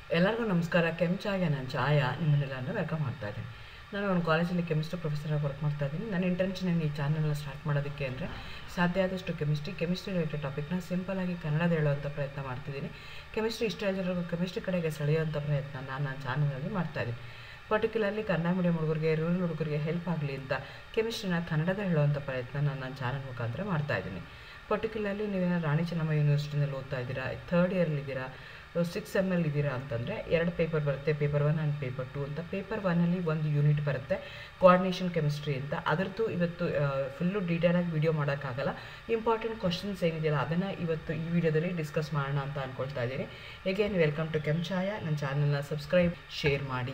ಎಲ್ಲರಿಗೂ ನಮಸ್ಕಾರ ಕೆಂಚಾಯ ನಾನು ಛಾಯಾ ನಿಮ್ಮನ್ನೆಲ್ಲರನ್ನು ವೆಲ್ಕಮ್ ಮಾಡ್ತಾ ಇದ್ದೀನಿ ನಾನು ಒಂದು ಕಾಲೇಜಲ್ಲಿ ಕೆಮಿಸ್ಟ್ರಿ ಪ್ರೊಫೆಸರಾಗಿ ವರ್ಕ್ ಮಾಡ್ತಾ ಇದ್ದೀನಿ ನನ್ನ ಇಂಟೆನ್ಷನ್ ಈ ಚಾನಲ್ನ ಸ್ಟಾರ್ಟ್ ಮಾಡೋದಕ್ಕೆ ಅಂದರೆ ಸಾಧ್ಯ ಆದಷ್ಟು ಕೆಮಿಸ್ಟ್ರಿ ಕೆಮಿಸ್ಟ್ರಿ ರಿಲೇಟೆಡ್ ಟಾಪಿಕ್ನ ಸಿಂಪಲಾಗಿ ಕನ್ನಡದ ಹೇಳುವಂಥ ಪ್ರಯತ್ನ ಮಾಡ್ತಿದ್ದೀನಿ ಕೆಮಿಸ್ಟ್ರಿ ಇಷ್ಟ ಎಲ್ಲರಿಗೂ ಕೆಮಿಸ್ಟ್ರಿ ಕಡೆಗೆ ಸೆಳೆಯುವಂಥ ಪ್ರಯತ್ನ ನಾನು ನನ್ನ ಚಾನಲಲ್ಲಿ ಮಾಡ್ತಾ ಇದ್ದೀನಿ ಪರ್ಟಿಕ್ಯುಲರ್ಲಿ ಕನ್ನಡ ಮೀಡಿಯಂ ಹುಡುಗರಿಗೆ ರೂರಲ್ ಹುಡುಗರಿಗೆ ಹೆಲ್ಪ್ ಆಗಲಿ ಅಂತ ಕೆಮಿಸ್ಟ್ರಿನ ಕನ್ನಡದ ಹೇಳುವಂಥ ಪ್ರಯತ್ನ ನಾನು ನನ್ನ ಚಾನಲ್ ಮುಖಾಂತರ ಮಾಡ್ತಾ ಇದ್ದೀನಿ ಪರ್ಟಿಕ್ಯುಲರ್ಲಿ ನೀವೇನೋ ರಾಣಿ ಚೆನ್ನಮ್ಮ ಯೂನಿವರ್ಸಿಟಿನಲ್ಲಿ ಓದ್ತಾ ಇದ್ದೀರಾ ಥರ್ಡ್ ಇಯರ್ಲಿದ್ದೀರಾ ಸಿಕ್ಸ್ ಎಮ್ ಎಲ್ ಇದ್ದೀರಾ ಅಂತಂದರೆ ಎರಡು ಪೇಪರ್ ಬರುತ್ತೆ paper one and paper two ಅಂತ ಪೇಪರ್ ಒನ್ನಲ್ಲಿ ಒಂದು ಯೂನಿಟ್ ಬರುತ್ತೆ ಕೋಆರ್ಡಿನೇಷನ್ ಕೆಮಿಸ್ಟ್ರಿ ಅಂತ ಅದರದ್ದು ಇವತ್ತು ಫುಲ್ಲು ಡೀಟೇಲಾಗಿ ವಿಡಿಯೋ ಮಾಡೋಕ್ಕಾಗಲ್ಲ ಇಂಪಾರ್ಟೆಂಟ್ ಕ್ವಶನ್ಸ್ ಏನಿದೆಯಲ್ಲ ಅದನ್ನು ಇವತ್ತು ಈ ವಿಡಿಯೋದಲ್ಲಿ ಡಿಸ್ಕಸ್ ಮಾಡೋಣ ಅಂತ ಅಂದ್ಕೊಳ್ತಾ ಇದ್ದೀನಿ ಹೇಗೇನು ವೆಲ್ಕಮ್ ಟು ಕೆಂಚಾಯ ನನ್ನ ಚಾನಲ್ನ ಸಬ್ಸ್ಕ್ರೈಬ್ ಶೇರ್ ಮಾಡಿ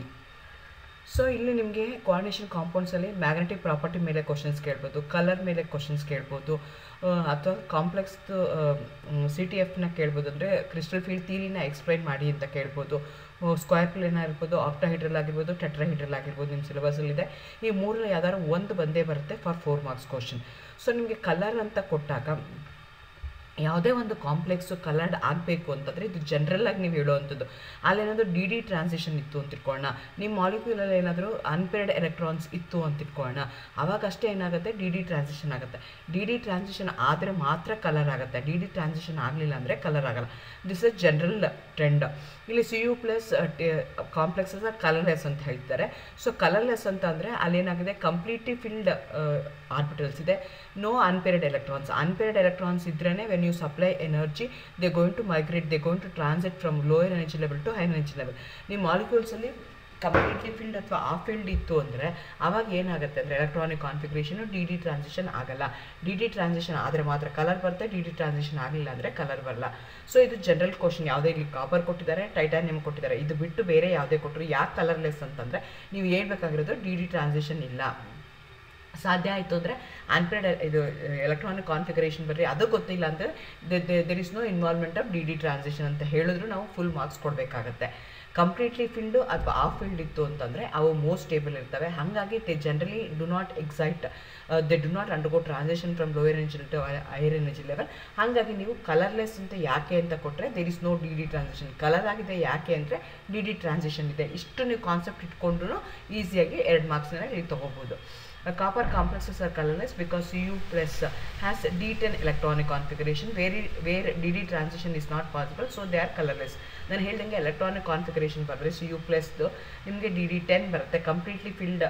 ಸೊ ಇಲ್ಲಿ ನಿಮಗೆ ಕೋಆರ್ಡಿನೇಷನ್ ಕಾಂಪೌಂಡ್ಸಲ್ಲಿ ಮ್ಯಾಗ್ನೆಟಿಕ್ ಪ್ರಾಪರ್ಟಿ ಮೇಲೆ ಕ್ವಶನ್ಸ್ ಕೇಳ್ಬೋದು ಕಲರ್ ಮೇಲೆ ಕ್ವಶನ್ಸ್ ಕೇಳ್ಬೋದು ಅಥವಾ ಕಾಂಪ್ಲೆಕ್ಸ್ದು ಸಿ ಟಿ ಎಫ್ನ ಕೇಳ್ಬೋದು ಅಂದರೆ ಕ್ರಿಸ್ಟಲ್ ಫೀಲ್ಡ್ ಥೀರಿನ ಎಕ್ಸ್ಪ್ಲೈನ್ ಮಾಡಿ ಅಂತ ಕೇಳ್ಬೋದು ಸ್ಕ್ವೇರ್ ಪ್ಲೇನ್ ಆಗಿರ್ಬೋದು ಆಕ್ಟಾಹೈಡ್ರಲ್ ಆಗಿರ್ಬೋದು ಟೆಟ್ರಾಹೈಡ್ರಲ್ ಆಗಿರ್ಬೋದು ನಿಮ್ಮ ಸಿಲೆಬಸಲ್ಲಿದೆ ಈ ಮೂರಲ್ಲಿ ಯಾವ್ದಾದ್ರು ಒಂದು ಬಂದೇ ಬರುತ್ತೆ for four marks question so ನಿಮಗೆ ಕಲರ್ ಅಂತ ಕೊಟ್ಟಾಗ ಯಾವುದೇ ಒಂದು ಕಾಂಪ್ಲೆಕ್ಸು ಕಲರ್ಡ್ ಆಗಬೇಕು ಅಂತಂದರೆ ಇದು ಜನರಲ್ಲಾಗಿ ನೀವು ಹೇಳುವಂಥದ್ದು ಅಲ್ಲೇನಾದರೂ ಡಿ ಡಿ ಟ್ರಾನ್ಸಿಷನ್ ಇತ್ತು ಅಂತ ಇಟ್ಕೊಳ್ಳೋಣ ನಿಮ್ಮ ಮಾಲಿಕ್ಯೂಲಲ್ಲಿ ಏನಾದರೂ ಅನ್ಪೇರ್ಡ್ ಎಲೆಕ್ಟ್ರಾನ್ಸ್ ಇತ್ತು ಅಂತ ಇಟ್ಕೊಳ್ಳೋಣ ಅವಾಗಷ್ಟೇ ಏನಾಗುತ್ತೆ ಡಿ ಡಿ ಟ್ರಾನ್ಸಿಷನ್ ಆಗುತ್ತೆ ಡಿ ಡಿ ಟ್ರಾನ್ಸಿಷನ್ ಆದರೆ ಮಾತ್ರ ಕಲರ್ ಆಗುತ್ತೆ ಡಿ ಡಿ ಟ್ರಾನ್ಸಿಷನ್ ಆಗಲಿಲ್ಲ ಅಂದರೆ ಕಲರ್ ಆಗಲ್ಲ ದಿಸ್ ಇಸ್ ಜನರಲ್ ಟ್ರೆಂಡ್ ಇಲ್ಲಿ C U plus complexes colourless ಅಂತ ಹೇಳ್ತಾರೆ ಸೊ ಕಲರ್ಲೆಸ್ ಅಂತ ಅಂದರೆ ಅಲ್ಲೇನಾಗಿದೆ ಕಂಪ್ಲೀಟ್ಲಿ ಫಿಲ್ಡ್ ಆರ್ಬಿಟಲ್ಸ್ ಇದೆ no unpaired electrons unpaired electrons ಇದ್ರೇ when you supply energy they going to migrate they going to transit from lower energy level to high energy level ನಿಮ್ಮ ಮಾಲಿಕ್ಯೂಲ್ಸಲ್ಲಿ completely field ಅಥವಾ ಆ field ಇತ್ತು ಅಂದರೆ ಅವಾಗ ಏನಾಗುತ್ತೆ ಅಂದರೆ electronic configuration d d transition ಆಗಲ್ಲ ಡಿ ಡಿ ಟ್ರಾನ್ಸಿಷನ್ ಆದರೆ ಮಾತ್ರ ಕಲರ್ ಬರುತ್ತೆ ಡಿ ಡಿ ಟ್ರಾನ್ಸಿಷನ್ ಆಗಲಿಲ್ಲ ಅಂದರೆ ಕಲರ್ ಬರಲ್ಲ ಸೊ ಇದು ಜನರಲ್ ಕ್ವಶನ್ ಯಾವುದೇ ಇಲ್ಲಿ ಕಾಪರ್ ಕೊಟ್ಟಿದ್ದಾರೆ ಟೈಟಾನಿಯಂ ಕೊಟ್ಟಿದ್ದಾರೆ ಇದು ಬಿಟ್ಟು ಬೇರೆ ಯಾವುದೇ ಕೊಟ್ಟರು ಯಾಕೆ ಕಲರ್ಲೆಸ್ ಅಂತಂದರೆ ನೀವು ಹೇಳ್ಬೇಕಾಗಿರೋದು ಡಿ ಡಿ ಟ್ರಾನ್ಸಿಷನ್ ಇಲ್ಲ ಸಾಧ್ಯ ಆಯಿತು ಅಂದರೆ ಅನ್ಪೇರ್ಡ್ ಇದು ಎಲೆಕ್ಟ್ರಾನಿಕ್ ಕಾನ್ಫಿಗರೇಷನ್ ಬರ್ರಿ ಅದು ಗೊತ್ತಿಲ್ಲ ಅಂದರೆ there is no involvement of d d transition ಅಂತ ಹೇಳಿದ್ರು ನಾವು ಫುಲ್ ಮಾರ್ಕ್ಸ್ ಕೊಡಬೇಕಾಗತ್ತೆ ಕಂಪ್ಲೀಟ್ಲಿ ಫೀಲ್ಡು ಅಥವಾ ಆ ಫೀಲ್ಡ್ ಇತ್ತು ಅಂತಂದರೆ ಅವು ಮೋಸ್ಟ್ ಸ್ಟೇಬಲ್ ಇರ್ತವೆ ಹಾಗಾಗಿ they generally do not excite they do not undergo transition from lower energy to higher energy level ಹಾಗಾಗಿ ನೀವು ಕಲರ್ಲೆಸ್ ಅಂತ ಯಾಕೆ ಅಂತ ಕೊಟ್ಟರೆ there is no d d transition colour ಆಗಿದೆ ಯಾಕೆ ಅಂದರೆ ಡಿ ಡಿ ಟ್ರಾನ್ಸಿಷನ್ ಇದೆ ಇಷ್ಟು ನೀವು ಕಾನ್ಸೆಪ್ಟ್ ಇಟ್ಕೊಂಡ್ರು ಈಸಿಯಾಗಿ ಎರಡು ಮಾರ್ಕ್ಸ್ನ ನೀವು ತೊಗೋಬೋದು copper complexes are colorless because Cu plus has D10 electronic configuration where, where DD transition is not possible so they are colorless ನಾನು ಹೇಳ್ದಂಗೆ ಎಲೆಕ್ಟ್ರಾನಿಕ್ ಕಾನ್ಫಿಗರೇಷನ್ ಬರೆದ್ರೆ ಸಿ ಯು ಪ್ಲಸ್ದು ನಿಮಗೆ ಡಿ ಡಿ ಟೆನ್ ಬರುತ್ತೆ ಕಂಪ್ಲೀಟ್ಲಿ ಫಿಲ್ಡ್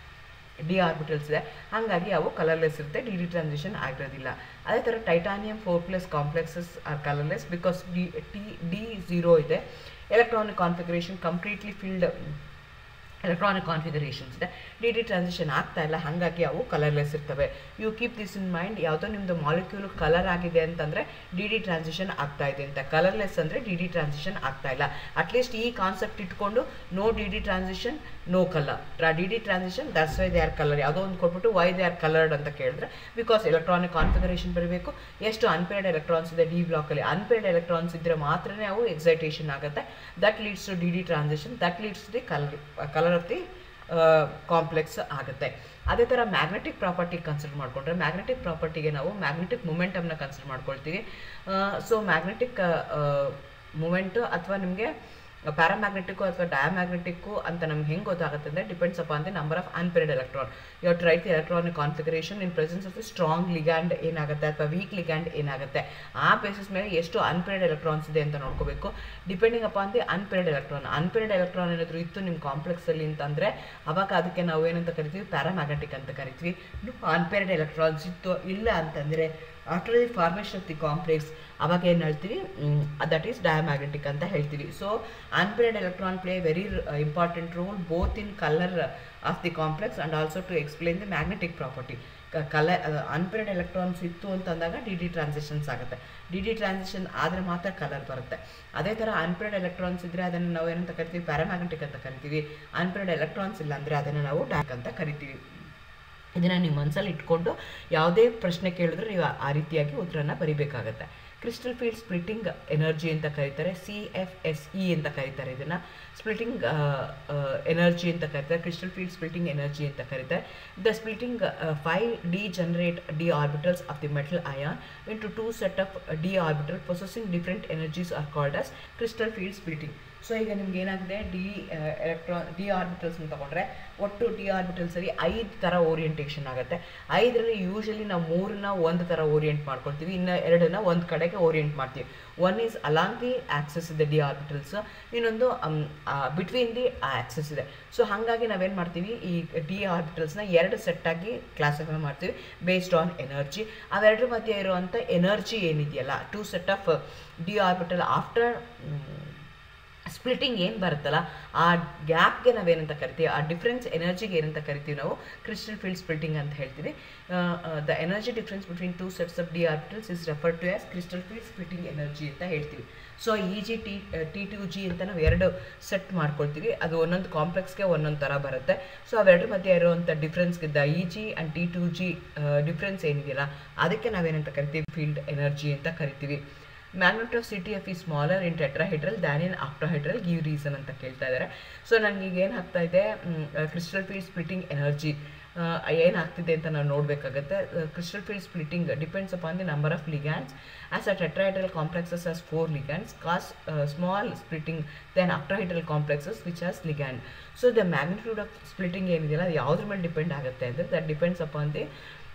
ಡಿ ಆರ್ಬಿಟಲ್ಸ್ ಇದೆ ಹಾಗಾಗಿ ಅವು colourless ಇರುತ್ತೆ ಡಿ ಡಿ ಟ್ರಾನ್ಸಿಷನ್ ಆಗಿರೋದಿಲ್ಲ ಅದೇ ಥರ titanium four plus complexes are colourless because d T d zero ಇದೆ electronic configuration completely filled electronic configurations ಇದೆ ಡಿ ಡಿ ಟ್ರಾನ್ಸಿಷನ್ ಆಗ್ತಾ ಇಲ್ಲ ಹಾಗಾಗಿ ಅವು ಕಲರ್ಲೆಸ್ ಇರ್ತವೆ you keep this in mind ಯಾವುದೋ ನಿಮ್ಮದು ಮಾಲಿಕ್ಯೂಲ್ ಕಲರ್ ಆಗಿದೆ ಅಂತಂದರೆ ಡಿ ಡಿ ಟ್ರಾನ್ಸಿಷನ್ ಆಗ್ತಾ ಇದೆ ಅಂತ ಕಲರ್ಲೆಸ್ ಅಂದರೆ ಡಿ ಡಿ ಟ್ರಾನ್ಸಿಷನ್ ಆಗ್ತಾ ಇಲ್ಲ ಅಟ್ಲೀಸ್ಟ್ ಈ ಕಾನ್ಸೆಪ್ಟ್ ಇಟ್ಕೊಂಡು no d d transition no colour d d transition that's why they are colour ಯಾವುದೋ ಒಂದು ಕೊಟ್ಬಿಟ್ಟು ವೈ ದೇ ಆರ್ ಕಲರ್ಡ್ ಅಂತ ಕೇಳಿದ್ರೆ ಬಿಕಾಸ್ ಎಲೆಕ್ಟ್ರಾನಿಕ್ ಕಾನ್ಫಿಗರೇಷನ್ ಬರಬೇಕು ಎಷ್ಟು ಅನ್ಪೇರ್ಡ್ ಎಲೆಕ್ಟ್ರಾನ್ಸ್ ಇದೆ ಡಿ ಬ್ಲಾಕಲ್ಲಿ ಅನ್ಪೇರ್ಡ್ ಎಲೆಕ್ಟ್ರಾನ್ಸ್ ಇದ್ದರೆ ಮಾತ್ರನೇ ಅವು ಎಕ್ಸೈಟೇಷನ್ ಆಗುತ್ತೆ that leads to d d transition that leads the colour colour of the complex ಆಗುತ್ತೆ ಅದೇ ಥರ ಮ್ಯಾಗ್ನೆಟಿಕ್ ಪ್ರಾಪರ್ಟಿ ಕನ್ಸಿಡರ್ ಮಾಡಿಕೊಂಡ್ರೆ ಮ್ಯಾಗ್ನೆಟಿಕ್ ಪ್ರಾಪರ್ಟಿಗೆ ನಾವು ಮ್ಯಾಗ್ನೆಟಿಕ್ ಮೂಮೆಂಟಮ್ನ ಕನ್ಸಿಡರ್ ಮಾಡ್ಕೊಳ್ತೀವಿ ಸೊ ಮ್ಯಾಗ್ನೆಟಿಕ್ ಮೂಮೆಂಟು ಅಥವಾ ನಿಮಗೆ ಪ್ಯಾರಾಮ್ಯಾಗ್ನೆಟಿಕ್ಕು ಅಥವಾ ಡಯಾಮ್ಯಾಗ್ನೆಟಿಕ್ಕು ಅಂತ ನಮ್ಗೆ ಹೆಂಗೆ ಗೊತ್ತಾಗುತ್ತೆ ಅಂದರೆ depends upon the number of unpaired electron you write the electronic configuration in presence of the strong ligand ಏನಾಗುತ್ತೆ ಅಥವಾ ವೀಕ್ ಲಿಗ್ಯಾಂಡ್ ಏನಾಗುತ್ತೆ ಆ ಬೇಸಿಸ್ ಮೇಲೆ ಎಷ್ಟು ಅನ್ಪೇರ್ಡ್ ಎಲೆಕ್ಟ್ರಾನ್ಸ್ ಇದೆ ಅಂತ ನೋಡ್ಕೋಬೇಕು depending upon the unpaired electron unpaired electron ಏನಾದರೂ ಇತ್ತು ನಿಮ್ಮ ಕಾಂಪ್ಲೆಕ್ಸಲ್ಲಿ ಅಂತಂದರೆ ಅವಾಗ ಅದಕ್ಕೆ ನಾವು ಏನಂತ ಕರಿತೀವಿ ಪ್ಯಾರಾಮ್ಯಾಗ್ನೆಟಿಕ್ ಅಂತ ಕರಿತೀವಿ ಅನ್ಪೇರ್ಡ್ ಎಲೆಕ್ಟ್ರಾನ್ಸ್ ಇತ್ತು ಇಲ್ಲ ಅಂತಂದರೆ after the formation of the complex ಅವಾಗ ಏನು ಹೇಳ್ತೀವಿ ದಟ್ ಈಸ್ ಡಯಾಮ್ಯಾಗ್ನೆಟಿಕ್ ಅಂತ ಹೇಳ್ತೀವಿ so unpaired electron play very important role both in colour of the complex and also to explain the magnetic property colour unpaired electrons ಇತ್ತು ಅಂತಂದಾಗ d d transitions ಆಗುತ್ತೆ d d transition ಆದರೆ ಮಾತ್ರ colour ಬರುತ್ತೆ ಅದೇ ಥರ ಅನ್ಪೇರ್ಡ್ ಎಲೆಕ್ಟ್ರಾನ್ಸ್ ಇದ್ದರೆ ಅದನ್ನು ನಾವು ಏನಂತ ಕರಿತೀವಿ ಪ್ಯಾರಾಮ್ಯಾಗ್ನೆಟಿಕ್ ಅಂತ ಕರಿತೀವಿ ಅನ್ಪೇರ್ಡ್ ಎಲೆಕ್ಟ್ರಾನ್ಸ್ ಇಲ್ಲ ಅಂದರೆ ಅದನ್ನು ನಾವು ಡ್ಯಾಕ್ ಅಂತ ಕರಿತೀವಿ ಇದನ್ನು ನೀವು ಮನಸ್ಸಲ್ಲಿ ಇಟ್ಕೊಂಡು ಯಾವುದೇ ಪ್ರಶ್ನೆ ಕೇಳಿದ್ರೆ ನೀವು ಆ ರೀತಿಯಾಗಿ ಉತ್ತರನ ಬರಿಬೇಕಾಗತ್ತೆ ಕ್ರಿಸ್ಟಲ್ ಫೀಲ್ಡ್ ಸ್ಪ್ಲಿಟ್ಟಿಂಗ್ ಎನರ್ಜಿ ಅಂತ ಕರೀತಾರೆ ಸಿ ಎಫ್ ಎಸ್ ಇ ಅಂತ ಕರೀತಾರೆ ಇದನ್ನು ಸ್ಪ್ಲಿಟಿಂಗ್ ಎನರ್ಜಿ ಅಂತ ಕರೀತಾರೆ ಕ್ರಿಸ್ಟಲ್ ಫೀಲ್ಡ್ ಸ್ಪ್ಲಿಟಿಂಗ್ ಎನರ್ಜಿ ಅಂತ ಕರೀತಾರೆ the splitting five d generate d orbitals of the metal ion into two set of d orbital possessing different energies are called as crystal field splitting so ಈಗ ನಿಮ್ಗೆ ಏನಾಗಿದೆ D electron D ಆರ್ಬಿಟಲ್ಸ್ನ ತಗೊಂಡ್ರೆ ಒಟ್ಟು D ಆರ್ಬಿಟಲ್ಸಲ್ಲಿ ಐದು ಥರ orientation ಆಗುತ್ತೆ ಐದರಲ್ಲಿ usually ನಾವು ಮೂರನ್ನ ಒಂದು ಥರ ಓರಿಯೆಂಟ್ ಮಾಡ್ಕೊಳ್ತೀವಿ ಇನ್ನು ಎರಡನ್ನ ಒಂದು ಕಡೆಗೆ ಓರಿಯೆಂಟ್ ಮಾಡ್ತೀವಿ one is along the axes ಇದೆ ಡಿ ಆರ್ಬಿಟಲ್ಸ್ ಇನ್ನೊಂದು ಬಿಟ್ವೀನ್ ದಿ ಆಕ್ಸಸ್ ಇದೆ ಸೊ ಹಾಗಾಗಿ ನಾವೇನು ಮಾಡ್ತೀವಿ ಈ ಡಿ ಆರ್ಬಿಟಲ್ಸ್ನ ಎರಡು ಸೆಟ್ಟಾಗಿ ಕ್ಲಾಸಿಫೈ ಮಾಡ್ತೀವಿ ಬೇಸ್ಡ್ ಆನ್ ಎನರ್ಜಿ ಅವೆರಡರ ಮಧ್ಯೆ ಇರುವಂಥ ಎನರ್ಜಿ ಏನಿದೆಯಲ್ಲ two set of d orbital after splitting ಏನು ಬರುತ್ತಲ್ಲ ಆ ಗ್ಯಾಪ್ಗೆ ನಾವೇನಂತ ಕರಿತೀವಿ ಆ ಡಿಫ್ರೆನ್ಸ್ ಎನರ್ಜಿಗೆ ಏನಂತ ಕರಿತೀವಿ ನಾವು ಕ್ರಿಸ್ಟಲ್ ಫೀಲ್ಡ್ ಸ್ಪ್ಲಿಟಿಂಗ್ ಅಂತ ಹೇಳ್ತೀವಿ the energy difference between two sets of d orbitals is refer to as crystal field splitting energy ಅಂತ ಹೇಳ್ತೀವಿ so e g t t two g ಅಂತ ನಾವು ಎರಡು ಸೆಟ್ ಮಾಡ್ಕೊಳ್ತೀವಿ ಅದು ಒಂದೊಂದು ಕಾಂಪ್ಲೆಕ್ಸ್ಗೆ ಒಂದೊಂದು ಥರ ಬರುತ್ತೆ ಸೊ ಅವೆರಡರ ಮಧ್ಯೆ ಇರುವಂಥ ಡಿಫ್ರೆನ್ಸ್ಗೆ the e g and t two g difference ಏನಿದೆಯಲ್ಲ ಅದಕ್ಕೆ ನಾವೇನಂತ ಕರಿತೀವಿ ಫೀಲ್ಡ್ ಎನರ್ಜಿ ಅಂತ ಕರಿತೀವಿ magnet of C T F E smaller in tetrahedral than in octahedral give reason ಅಂತ ಕೇಳ್ತಾ ಇದ್ದಾರೆ ಸೊ ನನಗೆ ಈಗ ಏನು ಆಗ್ತಾ ಇದೆ ಕ್ರಿಸ್ಟಲ್ ಫೀಲ್ಡ್ ಸ್ಪ್ಲಿಟಿಂಗ್ ಎನರ್ಜಿ ಏನಾಗ್ತಿದೆ ಅಂತ ನಾವು ನೋಡಬೇಕಾಗತ್ತೆ crystal field splitting depends upon the number of ligands as a tetrahedral complexes has four ligands cause small splitting then octahedral complexes which has ligand so the magnitude of splitting ಏನಿದೆಯಲ್ಲ ಅದು ಯಾವುದ್ರ ಮೇಲೆ depend ಆಗುತ್ತೆ ಅಂದರೆ that depends upon the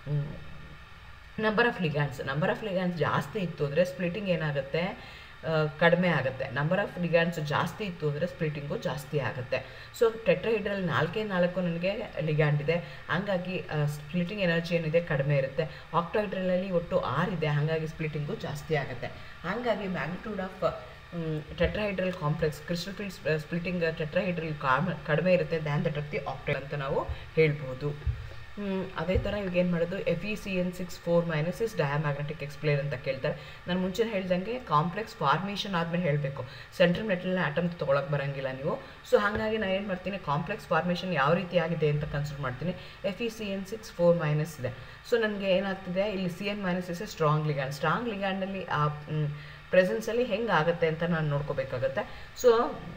number of ligands number of ligands ಜಾಸ್ತಿ ಇತ್ತು ಅಂದರೆ splitting ಏನಾಗುತ್ತೆ ಕಡಿಮೆ ಆಗುತ್ತೆ ನಂಬರ್ ಆಫ್ ಲಿಗ್ಯಾಂಡ್ಸ್ ಜಾಸ್ತಿ ಇತ್ತು ಅಂದರೆ ಸ್ಪ್ಲಿಟಿಂಗು ಜಾಸ್ತಿ ಆಗುತ್ತೆ ಸೊ ಟೆಟ್ರಾಹೈಡ್ರಲ್ ನಾಲ್ಕೇ ನಾಲ್ಕು ನನಗೆ ಲಿಗ್ಯಾಂಡ್ ಇದೆ ಹಂಗಾಗಿ ಸ್ಪ್ಲಿಟಿಂಗ್ ಎನರ್ಜಿ ಏನಿದೆ ಕಡಿಮೆ ಇರುತ್ತೆ ಆಕ್ಟೋಹೈಡ್ರಲಲ್ಲಿ ಒಟ್ಟು ಆರು ಇದೆ ಹಾಗಾಗಿ ಸ್ಪ್ಲಿಟಿಂಗು ಜಾಸ್ತಿ ಆಗುತ್ತೆ ಹಾಗಾಗಿ magnitude of tetrahedral complex crystal field splitting tetrahedral ಕಡಿಮೆ ಇರುತ್ತೆ than that of the octahedral ಅಂತ ನಾವು ಹೇಳ್ಬೋದು ಅದೇ ಥರ ಇವಾಗ ಏನು ಮಾಡೋದು F E C N six four minus is diamagnetic explain ಅಂತ ಕೇಳ್ತಾರೆ ನಾನು ಮುಂಚೆ ಹೇಳ್ದಂಗೆ ಕಾಂಪ್ಲೆಕ್ಸ್ ಫಾರ್ಮೇಷನ್ ಆದಮೇಲೆ ಹೇಳಬೇಕು ಸೆಂಟ್ರಲ್ ಮೆಟಲ್ನ ಆಟಮ್ ತೊಗೊಳಕ್ಕೆ ಬರೋಂಗಿಲ್ಲ ನೀವು ಸೊ ಹಾಗಾಗಿ ನಾನು ಏನು ಮಾಡ್ತೀನಿ ಕಾಂಪ್ಲೆಕ್ಸ್ ಫಾರ್ಮೇಷನ್ ಯಾವ ರೀತಿ ಆಗಿದೆ ಅಂತ ಕನ್ಸಿಡರ್ ಮಾಡ್ತೀನಿ F E C N six four minus ಇದೆ ಸೊ ನನಗೆ ಏನಾಗ್ತಿದೆ ಇಲ್ಲಿ C N minus is a strong ligand strong ಲಿಗ್ಯಾಂಡಲ್ಲಿ ಆ ಪ್ರೆಸೆನ್ಸಲ್ಲಿ ಹೆಂಗೆ ಆಗುತ್ತೆ ಅಂತ ನಾನು ನೋಡ್ಕೋಬೇಕಾಗತ್ತೆ ಸೊ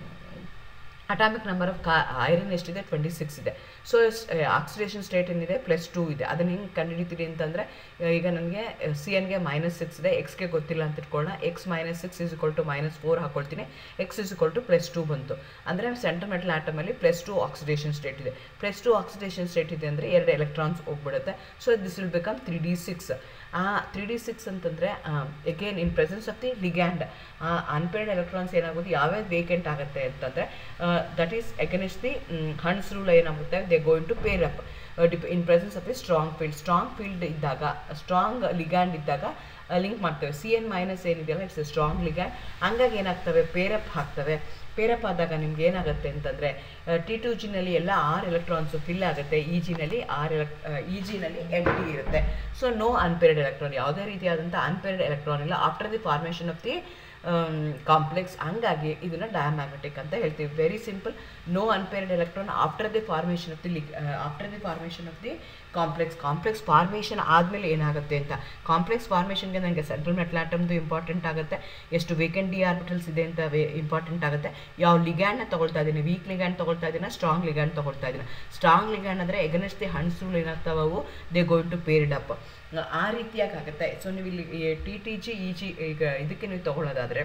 ಅಟಾಮಿಕ್ ನಂಬರ್ ಆಫ್ ಕಾ ಐರನ್ ಎಷ್ಟಿದೆ ಟ್ವೆಂಟಿ ಸಿಕ್ಸ್ ಇದೆ ಸೊ ಆಕ್ಸಿಡೇಷನ್ ಸ್ಟೇಟ್ ಏನಿದೆ ಪ್ಲಸ್ ಟೂ ಇದೆ ಅದನ್ನು ಹೆಂಗೆ ಕಂಡುಹಿಡಿತೀರಿ ಅಂತಂದರೆ ಈಗ ನನಗೆ ಸಿ ಎನ್ಗೆ ಮೈನಸ್ ಸಿಕ್ಸ್ ಇದೆ ಎಕ್ಸ್ಗೆ ಗೊತ್ತಿಲ್ಲ ಅಂತ ಇಟ್ಕೊಳ್ಳೋಣ x minus six is equal to minus four ಹಾಕೊಳ್ತೀನಿ x is equal to plus two ಬಂತು ಅಂದರೆ ಸೆಂಟರ್ ಮೆಟಲ್ ಆಟಮಲ್ಲಿ ಪ್ಲಸ್ ಟು ಆಕ್ಸಿಡೇಷನ್ ಸ್ಟೇಟ್ ಇದೆ ಪ್ಲಸ್ ಟು ಆಕ್ಸಿಡೇಷನ್ ಸ್ಟೇಟ್ ಇದೆ ಅಂದರೆ ಎರಡು ಎಲೆಕ್ಟ್ರಾನ್ಸ್ ಹೋಗ್ಬಿಡುತ್ತೆ so this will become three d six ಆ ತ್ರೀ ಡಿ ಸಿಕ್ಸ್ ಅಂತಂದರೆ again in presence of the ligand unpaired electrons ಏನಾಗುತ್ತೆ ಯಾವ್ಯಾವ ವೇಕೆಂಟ್ ಆಗುತ್ತೆ ಅಂತಂದರೆ that is against the Hund's rule ಏನಾಗುತ್ತೆ they going to pair up dip in presence of the strong field strong field ಇದ್ದಾಗ strong ligand ಇದ್ದಾಗ link ಮಾಡ್ತೇವೆ C N minus ಏನಿದೆಯಲ್ಲ it's a strong ligand ಹಂಗಾಗಿ ಏನಾಗ್ತವೆ ಪೇರಪ್ ಹಾಕ್ತವೆ ಪೇರಪ್ ಆದಾಗ ನಿಮ್ಗೆ ಏನಾಗುತ್ತೆ ಅಂತಂದರೆ ಟಿ ಟು ಜಿನಲ್ಲಿ ಎಲ್ಲ ಆರು ಎಲೆಕ್ಟ್ರಾನ್ಸು ಫಿಲ್ ಆಗುತ್ತೆ ಇ ಜಿನಲ್ಲಿ ಆರು ಎಲೆಕ್ ಇ ಜಿನಲ್ಲಿ ಎಮ್ ಟಿ ಇರುತ್ತೆ ಸೊ ನೋ ಅನ್ಪೇರ್ಡ್ ಎಲೆಕ್ಟ್ರಾನ್ ಯಾವುದೇ ರೀತಿಯಾದಂಥ ಅನ್ಪೇರ್ಡ್ ಎಲೆಕ್ಟ್ರಾನ್ ಇಲ್ಲ after the formation of the complex ಹಂಗಾಗಿ ಇದನ್ನು ಡಯಾಮ್ಯಾಗ್ನೆಟಿಕ್ ಅಂತ ಹೇಳ್ತೀವಿ very simple no unpaired electron after the formation of the ಲಿಗ್ after the formation of the complex complex formation ಆದಮೇಲೆ ಏನಾಗುತ್ತೆ ಅಂತ ಕಾಂಪ್ಲೆಕ್ಸ್ ಫಾರ್ಮೇಷನ್ಗೆ ನನಗೆ ಸೆಂಟ್ರಲ್ ಮೆಟಲ್ ಆಟಮ್ದು ಇಂಪಾರ್ಟೆಂಟ್ ಆಗುತ್ತೆ ಎಷ್ಟು ವೇಕೆಂಟ್ ಡಿ ಆರ್ಬಿಟಲ್ಸ್ ಇದೆ ಅಂತ ವೇ ಇಂಪಾರ್ಟೆಂಟ್ ಆಗುತ್ತೆ ಯಾವ ಲಿಗ್ಯಾಂಡ್ನ ತೊಗೊಳ್ತಾ ಇದ್ದೀನಿ ವೀಕ್ ಲಿಗ್ಯಾಂಡ್ ತೊಗೊಳ್ತಾ ಇದ್ದೀನಿ ಸ್ಟ್ರಾಂಗ್ ಲಿಗ್ಯಾಂಡ್ ತೊಗೊಳ್ತಾ ಇದ್ದೀನಿ ಸ್ಟ್ರಾಂಗ್ ಲಿಗ್ಯಾಂಡ್ ಅಂದರೆ ಎಗನೆಸ್ಟ್ ದಿ ಹಣ್ಸುಗಳು ಏನಾಗ್ತಾವೆ ಅವು they going to paired up ಆ ರೀತಿಯಾಗಿ ಆಗುತ್ತೆ ಸೊ ನೀವು ಇಲ್ಲಿ t t g e g ಈಗ ಇದಕ್ಕೆ ನೀವು ತೊಗೊಳ್ಳೋದಾದರೆ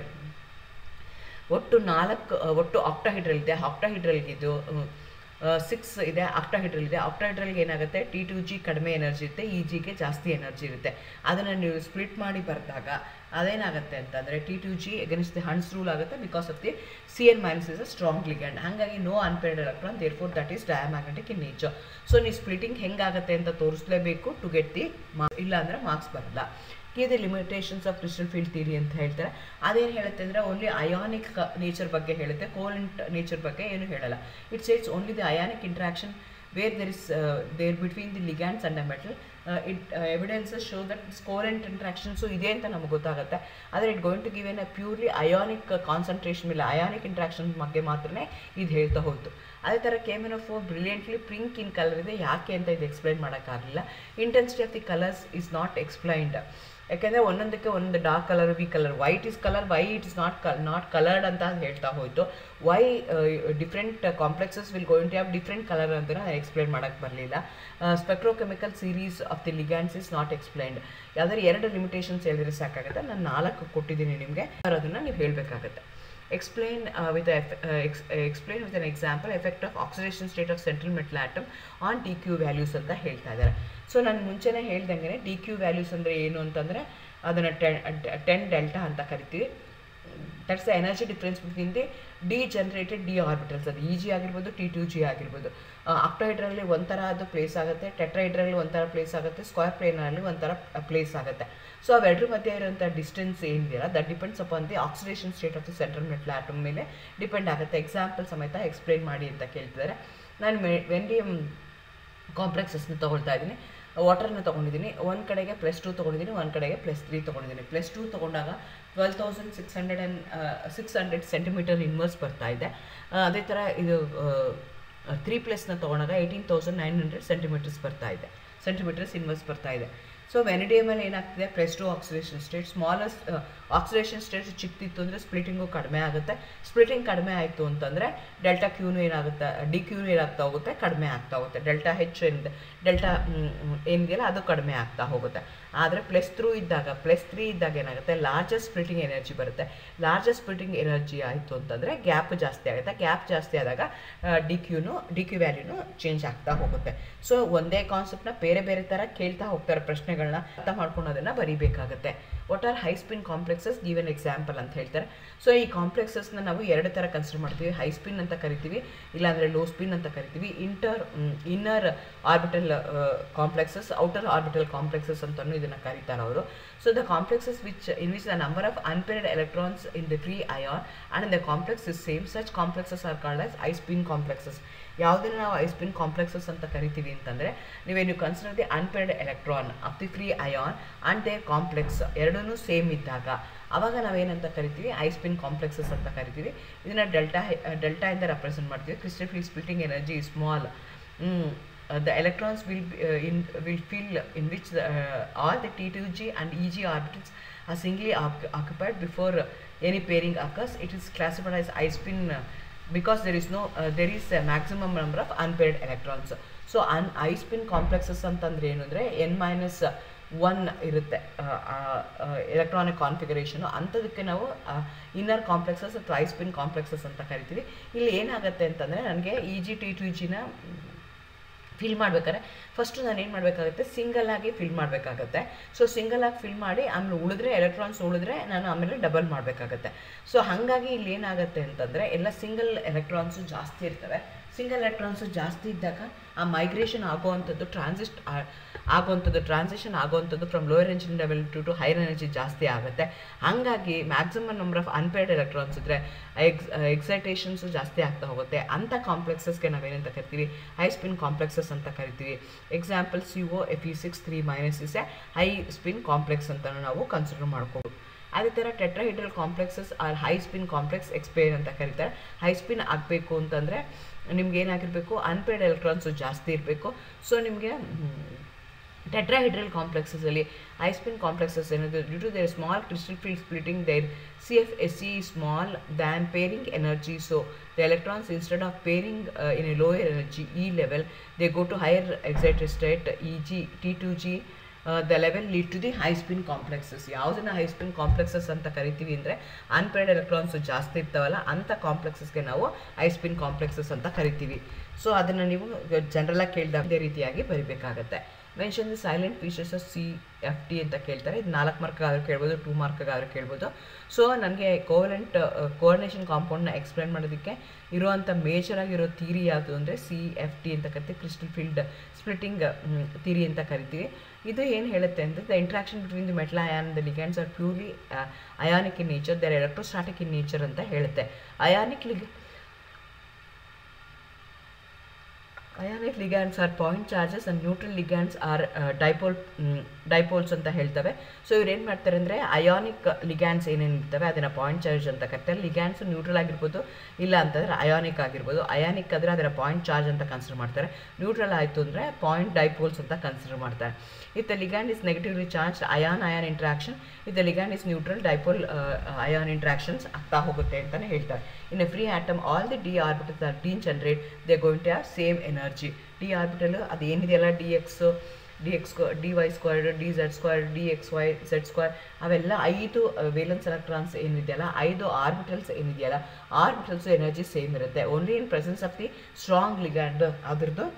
ಒಟ್ಟು ನಾಲ್ಕು ಒಟ್ಟು ಆಕ್ಟಾಹೈಡ್ರಲ್ ಇದೆ ಆಕ್ಟಾಹೈಡ್ರಲ್ಗೆ ಇದು ಸಿಕ್ಸ್ ಇದೆ ಆಕ್ಟಾಹೈಡ್ರಲ್ ಇದೆ ಆಕ್ಟಾಹೈಡ್ರಲ್ಗೆ ಏನಾಗುತ್ತೆ ಟಿ ಟು ಜಿ ಕಡಿಮೆ ಎನರ್ಜಿ ಇರುತ್ತೆ ಇ ಜಿಗೆ ಜಾಸ್ತಿ ಎನರ್ಜಿ ಇರುತ್ತೆ ಅದನ್ನು ನೀವು ಸ್ಪ್ಲಿಟ್ ಮಾಡಿ ಬರೆದಾಗ ಅದೇನಾಗುತ್ತೆ ಅಂತಂದರೆ t two g against the Hund's rule ಆಗುತ್ತೆ because of the C N minus is a strong ligand ಹಾಗಾಗಿ no unpaired electron therefore that is diamagnetic in nature so ನೀವು ಸ್ಪ್ಲಿಟಿಂಗ್ ಹೆಂಗಾಗುತ್ತೆ ಅಂತ ತೋರಿಸಲೇಬೇಕು ಟು ಗೆಟ್ ದಿ ಮಾ ಇಲ್ಲ ಅಂದರೆ marks ಬರಲ್ಲ ಇದೆ limitations of crystal field theory ಅಂತ ಹೇಳ್ತಾರೆ ಅದೇನು ಹೇಳುತ್ತೆ ಅಂದರೆ ಓನ್ಲಿ ಅಯಾನಿಕ್ ನೇಚರ್ ಬಗ್ಗೆ ಹೇಳುತ್ತೆ ಕೋಲೆಂಟ್ ನೇಚರ್ ಬಗ್ಗೆ ಏನು ಹೇಳಲ್ಲ it's it's only the ionic interaction where there is there between the ligands and the metal it evidences show that ಸ್ಕೋರೆಂಟ್ ಇಂಟ್ರಾಕ್ಷನ್ಸು ಇದೆ ಅಂತ ನಮಗೆ ಗೊತ್ತಾಗುತ್ತೆ ಆದರೆ it going to give an a purely ionic concentration ಮೇಲೆ ಅಯಾನಿಕ್ ಇಂಟ್ರಾಕ್ಷನ್ ಬಗ್ಗೆ ಮಾತ್ರನೇ ಇದು ಹೇಳ್ತಾ ಹೋಯ್ತು ಅದೇ ಥರ ಕೇಮಿನೋಫೋ ಬ್ರಿಲಿಯಂಟ್ಲಿ ಪಿಂಕ್ ಇನ್ ಕಲರ್ ಇದೆ ಯಾಕೆ ಅಂತ ಇದು ಎಕ್ಸ್ಪ್ಲೈನ್ ಮಾಡೋಕ್ಕಾಗಲಿಲ್ಲ intensity of the colours is not explained ಯಾಕೆಂದರೆ ಒಂದೊಂದಕ್ಕೆ ಒಂದು dark colour be colour white is colour why it is not ಕಲ್ ನಾಟ್ ಕಲರ್ಡ್ ಅಂತ ಹೇಳ್ತಾ ಹೋಯಿತು why different complexes will going to have different colour ಅಂತ ನಾನು ಎಕ್ಸ್ಪ್ಲೈನ್ ಮಾಡೋಕ್ಕೆ ಬರಲಿಲ್ಲ spectrochemical series of the ligands is not explained ಯಾವ್ದಾದ್ರು ಎರಡು ಲಿಮಿಟೇಷನ್ಸ್ ಹೇಳಿದ್ರೆ ಸಾಕಾಗುತ್ತೆ ನಾನು ನಾಲ್ಕು ಕೊಟ್ಟಿದ್ದೀನಿ ನಿಮಗೆ ಅದನ್ನು ನೀವು ಹೇಳಬೇಕಾಗತ್ತೆ explain with explain with an example effect of oxidation state of central metal atom on d q values ಅಂತ ಹೇಳ್ತಾ ಇದ್ದಾರೆ ಸೊ ನಾನು ಮುಂಚೆನೇ ಹೇಳ್ದಂಗೆ ಡಿ ಕ್ಯೂ ವ್ಯಾಲ್ಯೂಸ್ ಅಂದರೆ ಏನು ಅಂತಂದರೆ ಅದನ್ನು ಟೆನ್ ಟೆನ್ ಡೆಲ್ಟಾ ಅಂತ ಕರಿತೀವಿ that's the energy difference between the d generated d orbitals ಅದು ಇ ಜಿ ಆಗಿರ್ಬೋದು ಟಿ ಟು ಜಿ ಆಗಿರ್ಬೋದು ಅಕ್ಟೋಹೈಡ್ರಲ್ಲಿ ಒಂಥರ ಅದು ಪ್ಲೇಸ್ ಆಗುತ್ತೆ ಟೆಟ್ರೈಡ್ರಲ್ಲಿ ಒಂಥರ ಪ್ಲೇಸ್ ಆಗುತ್ತೆ ಸ್ಕ್ವೇರ್ ಪ್ಲೇನಲ್ಲಿ ಒಂಥರ ಪ್ಲೇಸ್ ಆಗುತ್ತೆ ಸೊ ಅವೆರಡರ ಮಧ್ಯೆ ಇರುವಂಥ ಡಿಸ್ಟೆನ್ಸ್ ಏನಿದೆಯಲ್ಲ that depends upon the oxidation state of the central metal atom ಮೇಲೆ ಡಿಪೆಂಡ್ ಆಗುತ್ತೆ ಎಕ್ಸಾಂಪಲ್ ಸಮೇತ ಎಕ್ಸ್ಪ್ಲೈನ್ ಮಾಡಿ ಅಂತ ಕೇಳ್ತಿದ್ದಾರೆ ನಾನು ಮೆ ವೆಂಡಿಯಮ್ ಕಾಂಪ್ಲೆಕ್ಸಸ್ನ ತೊಗೊಳ್ತಾ ಇದ್ದೀನಿ ವಾಟರ್ನ ತೊಗೊಂಡಿದ್ದೀನಿ ಒಂದು ಕಡೆಗೆ ಪ್ಲಸ್ ಟು ತೊಗೊಂಡಿದ್ದೀನಿ ಒಂದು ಕಡೆಗೆ ಪ್ಲಸ್ ತ್ರೀ ತೊಗೊಂಡಿದ್ದೀನಿ ಪ್ಲಸ್ ಟು ತೊಗೊಂಡಾಗ twelve thousand six hundred and six hundred centimetre inverse ಬರ್ತಾ ಇದೆ ಅದೇ ಥರ ಇದು ತ್ರೀ ಪ್ಲಸ್ನ ತೊಗೊಂಡಾಗ eighteen thousand nine hundred centimetres ಬರ್ತಾ ಇದೆ ಸೆಂಟಿಮೀಟರ್ಸ್ ಇನ್ವರ್ಸ್ ಬರ್ತಾ ಇದೆ ಸೊ ವೆನಿಡಿಯಮಲ್ಲಿ ಏನಾಗ್ತಿದೆ plus two oxidation state smallest oxidation state ಚಿಕ್ಕದಿತ್ತು ಅಂದರೆ ಸ್ಪ್ಲಿಟಿಂಗು ಕಡಿಮೆ ಆಗುತ್ತೆ ಸ್ಪ್ಲಿಟಿಂಗ್ ಕಡಿಮೆ ಆಯಿತು ಅಂತಂದರೆ ಡೆಲ್ಟಾ ಕ್ಯೂನು ಏನಾಗುತ್ತೆ ಡಿ ಕ್ಯೂನು ಏನಾಗ್ತಾ ಹೋಗುತ್ತೆ ಕಡಿಮೆ ಆಗ್ತಾ ಹೋಗುತ್ತೆ ಡೆಲ್ಟಾ ಹೆಚ್ಚು ಏನಿದೆ ಡೆಲ್ಟಾ ಏನಿದೆಯಲ್ಲ ಅದು ಕಡಿಮೆ ಆಗ್ತಾ ಹೋಗುತ್ತೆ ಆದರೆ ಪ್ಲಸ್ ತ್ರೂ ಇದ್ದಾಗ ಪ್ಲಸ್ ತ್ರೀ ಇದ್ದಾಗ ಏನಾಗುತ್ತೆ ಲಾರ್ಜೆಸ್ಟ್ ಸ್ಪ್ಲಿಟಿಂಗ್ ಎನರ್ಜಿ ಬರುತ್ತೆ ಲಾರ್ಜೆಸ್ಟ್ ಸ್ಪ್ಲಿಟಿಂಗ್ ಎನರ್ಜಿ ಆಯಿತು ಅಂತಂದರೆ ಗ್ಯಾಪ್ ಜಾಸ್ತಿ ಆಗುತ್ತೆ ಗ್ಯಾಪ್ ಜಾಸ್ತಿ ಆದಾಗ ಡಿ ಕ್ಯೂನು ಡಿ ಕ್ಯೂ ವ್ಯಾಲ್ಯೂನು ಚೇಂಜ್ ಆಗ್ತಾ ಹೋಗುತ್ತೆ ಸೊ ಒಂದೇ ಕಾನ್ಸೆಪ್ಟ್ನ ಬೇರೆ ಬೇರೆ ಥರ ಕೇಳ್ತಾ ಹೋಗ್ತಾರೆ ಪ್ರಶ್ನೆಗಳನ್ನ ಅರ್ಥ ಮಾಡ್ಕೊಂಡು ಅದನ್ನು ಬರೀಬೇಕಾಗುತ್ತೆ what are high spin complexes given example ಅಂತ ಹೇಳ್ತಾರೆ ಸೊ ಈ ಕಾಂಪ್ಲೆಕ್ಸಸ್ನ ನಾವು ಎರಡು ಥರ ಕನ್ಸಿಡರ್ ಮಾಡ್ತೀವಿ ಹೈ ಸ್ಪಿನ್ ಅಂತ ಕರಿತೀವಿ ಇಲ್ಲಾಂದರೆ ಲೋ ಸ್ಪಿನ್ ಅಂತ ಕರಿತೀವಿ inter inner orbital complexes outer orbital complexes ಅಂತಲೂ ಇದನ್ನು ಕರೀತಾರೆ ಅವರು so the complexes which in which the number of unpaired electrons in the free ion and the complex is same such complexes are called as high spin complexes ಯಾವುದನ್ನು ನಾವು I spin complexes ಅಂತ ಕರಿತೀವಿ ಅಂತಂದರೆ ನೀವೇ ನೀವು consider the unpaired electron of the free ion and they complex ಎರಡೂ same ಇದ್ದಾಗ ಆವಾಗ ನಾವೇನಂತ ಕರಿತೀವಿ ಐ ಸ್ಪಿನ್ ಕಾಂಪ್ಲೆಕ್ಸಸ್ ಅಂತ ಕರಿತೀವಿ ಇದನ್ನು ಡೆಲ್ಟಾ ಡೆಲ್ಟಾ ಇಂದ ರೆಪ್ರೆಸೆಂಟ್ ಮಾಡ್ತೀವಿ crystal free splitting energy small the electrons will be, uh, in will fill in which the, uh, all the T2G and EG orbitals are singly oc- occupied before uh, any pairing occurs. It is classified as I spin uh, because there is no uh, there is a maximum number of unpaired electrons. So an high spin complexes ಅಂತಂದ್ರೆ ಏನು ಅಂದರೆ n minus one ಇರುತ್ತೆ electronic configuration ಅಂಥದಕ್ಕೆ ನಾವು inner complexes ಅಥವಾ high spin complexes ಅಂತ ಕರಿತೀವಿ ಇಲ್ಲಿ ಏನಾಗುತ್ತೆ ಅಂತಂದರೆ ನನಗೆ ಇ ಜಿ ಟಿ ಟು ಜಿನ ಫಿಲ್ ಮಾಡಬೇಕಾದ್ರೆ ಫಸ್ಟು ನಾನು ಏನು ಮಾಡಬೇಕಾಗುತ್ತೆ ಸಿಂಗಲ್ ಆಗಿ ಫಿಲ್ ಮಾಡಬೇಕಾಗತ್ತೆ ಸೊ ಸಿಂಗಲ್ ಆಗಿ ಫಿಲ್ ಮಾಡಿ ಆಮೇಲೆ ಉಳಿದ್ರೆ ಎಲೆಕ್ಟ್ರಾನ್ಸ್ ಉಳಿದ್ರೆ ನಾನು ಆಮೇಲೆ ಡಬಲ್ ಮಾಡಬೇಕಾಗತ್ತೆ ಸೊ ಹಾಗಾಗಿ ಇಲ್ಲಿ ಏನಾಗುತ್ತೆ ಅಂತಂದರೆ ಎಲ್ಲ ಸಿಂಗಲ್ ಎಲೆಕ್ಟ್ರಾನ್ಸು ಜಾಸ್ತಿ ಇರ್ತವೆ ಸಿಂಗಲ್ ಎಲೆಕ್ಟ್ರಾನ್ಸು ಜಾಸ್ತಿ ಇದ್ದಾಗ ಆ ಮೈಗ್ರೇಷನ್ ಆಗೋವಂಥದ್ದು ಟ್ರಾನ್ಸಿಸ್ಟ್ ಆಗುವಂಥದ್ದು ಟ್ರಾನ್ಸಿಷನ್ ಆಗುವಂಥದ್ದು from lower energy level to to higher energy ಜಾಸ್ತಿ ಆಗುತ್ತೆ ಹಾಗಾಗಿ maximum number of unpaired electrons ಇದ್ದರೆ ಎಕ್ಸ್ ಎಕ್ಸೈಟೇಷನ್ಸು ಜಾಸ್ತಿ ಆಗ್ತಾ ಹೋಗುತ್ತೆ ಅಂಥ ಕಾಂಪ್ಲೆಕ್ಸಸ್ಗೆ ನಾವೇನಂತ ಕರಿತೀವಿ ಹೈ ಸ್ಪಿನ್ ಕಾಂಪ್ಲೆಕ್ಸಸ್ ಅಂತ ಕರಿತೀವಿ example C O F E six three minus is a high spin complex ಅಂತ ನಾವು ಕನ್ಸಿಡರ್ ಮಾಡ್ಬೋದು ಅದೇ ಥರ tetrahedral complexes are high spin complex ಎಕ್ಸ್ಪೇರ್ ಅಂತ ಕರೀತಾರೆ ಹೈ ಸ್ಪಿನ್ ಆಗಬೇಕು ಅಂತಂದರೆ ನಿಮ್ಗೆ ಏನಾಗಿರಬೇಕು ಅನ್ಪೇರ್ಡ್ ಎಲೆಕ್ಟ್ರಾನ್ಸು ಜಾಸ್ತಿ ಇರಬೇಕು ಸೊ ನಿಮಗೆ ಟೆಟ್ರಾಹೈಡ್ರಲ್ ಕಾಂಪ್ಲೆಕ್ಸಸಲ್ಲಿ ಐ ಸ್ಪಿನ್ ಕಾಂಪ್ಲೆಕ್ಸಸ್ ಏನಿದೆ due to their small crystal field splitting there C F S E small than pairing energy so the electrons instead of pairing in a lower energy e level they go to higher excited state e g t two g the level lead to the high spin complexes ಯಾವುದನ್ನು high spin complexes ಅಂತ ಕರಿತೀವಿ ಅಂದರೆ unpaired electrons ಜಾಸ್ತಿ ಇರ್ತಾವಲ್ಲ ಅಂಥ ಕಾಂಪ್ಲೆಕ್ಸಸ್ಗೆ ನಾವು high spin complexes ಅಂತ ಕರಿತೀವಿ ಸೊ ಅದನ್ನು ನೀವು ಜನರಲಾಗಿ ಕೇಳಿದಾಗ ಇದೇ ರೀತಿಯಾಗಿ ಬರಿಬೇಕಾಗತ್ತೆ mention the salient features of C F T ಅಂತ ಕೇಳ್ತಾರೆ ಇದು ನಾಲ್ಕು ಮಾರ್ಕ್ಗಾದ್ರೂ ಕೇಳ್ಬೋದು ಟೂ ಮಾರ್ಕ್ಗಾದ್ರೂ ಕೇಳ್ಬೋದು ಸೊ ನನಗೆ ಕೋವಲೆಂಟ್ ಕೋಆರ್ಡಿನೇಷನ್ ಕಾಂಪೌಂಡ್ನ ಎಕ್ಸ್ಪ್ಲೇನ್ ಮಾಡೋದಕ್ಕೆ ಇರುವಂಥ ಮೇಜರ್ ಆಗಿರೋ ಥೀರಿ ಯಾವುದು ಅಂದರೆ ಸಿ ಎಫ್ ಟಿ ಅಂತ ಕರಿತೀವಿ ಕ್ರಿಸ್ಟಲ್ ಫೀಲ್ಡ್ ಸ್ಪ್ಲಿಟಿಂಗ್ ಥೀರಿ ಅಂತ ಕರಿತೀವಿ ಇದು ಏನು ಹೇಳುತ್ತೆ ಅಂದರೆ the interaction between the metal ion the ligands are purely ionic in nature there electrostatic in nature ಅಂತ ಹೇಳುತ್ತೆ ಅಯಾನಿಕ್ ಲಿಗ್ ionic ligands are point charges and neutral ligands are dipole dipoles ಅಂತ ಹೇಳ್ತವೆ ಸೊ ಇವ್ರು ಏನು ಮಾಡ್ತಾರೆ ಅಂದರೆ ಅಯಾನಿಕ್ ಲಿಗ್ಯಾಂಡ್ಸ್ ಏನೇನು ಇರ್ತವೆ ಅದನ್ನು ಪಾಯಿಂಟ್ ಚಾರ್ಜ್ ಅಂತ ಕರಿತಾರೆ ಲಿಗ್ಯಾಂಡ್ಸ್ ನ್ಯೂಟ್ರಲ್ ಆಗಿರ್ಬೋದು ಇಲ್ಲ ಅಂತಂದರೆ ಅಯಾನಿಕ್ ಆಗಿರ್ಬೋದು ಅಯಾನಿಕ್ ಆದರೆ ಅದರ ಪಾಯಿಂಟ್ ಚಾರ್ಜ್ ಅಂತ ಕನ್ಸಿಡರ್ ಮಾಡ್ತಾರೆ ನ್ಯೂಟ್ರಲ್ ಆಯಿತು ಅಂದರೆ ಪಾಯಿಂಟ್ ಡೈಪೋಲ್ಸ್ ಅಂತ ಕನ್ಸಿಡರ್ ಮಾಡ್ತಾರೆ if the ligand is negatively charge ion ion interaction if the ligand is neutral dipole ion interactions ಆಗ್ತಾ ಹೋಗುತ್ತೆ ಅಂತಲೇ ಹೇಳ್ತಾರೆ in a free atom all the d orbitals are degenerate they going to have same energy d orbital ಅದು ಏನಿದೆಯಲ್ಲ d x d x d y squared d z squared D x y z square ಅವೆಲ್ಲ ಐದು valence electrons ಏನಿದೆಯಲ್ಲ ಐದು orbitals ಏನಿದೆಯಲ್ಲ orbitals energy same ಇರುತ್ತೆ only in presence of the strong ligand ಅದ್ರದ್ದು